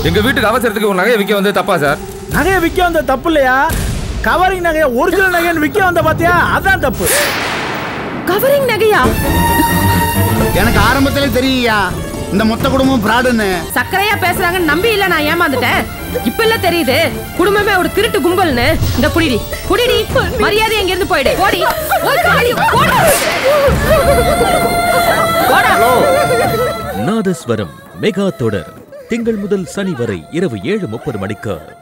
எங்க வீட்டுக்கு அவசரத்துக்கு உங்க நகையை விற்க வந்து தப்பா சார் நகையை விற்க வந்த தப்பு இல்லையா கவரிங் நகையை ஒரிஜினல் நகைன்னு விற்க வந்த பாத்தியா அதான் தப்பு கவரிங் நகையா எனக்கு ஆரம்பத்திலே தெரியுயா இந்த மொத்த குடும்பம் பிராடுன்னு சக்கரையா பேசுறாங்கன்னு நம்பி இல்ல நான் ஏமாந்துட்டேன் இப்ப இல்ல தெரியுது குடும்பமே ஒரு திருட்டு கும்பல்னு இந்த புடிடி புடிடி மரியாதை எங்க இருந்து போயிடு போடி போடி, போடி, போடா. போடா நாதஸ்வரம் மெகா தொடர் திங்கள் முதல் சனி வரை இரவு ஏழு முப்பது மணிக்கு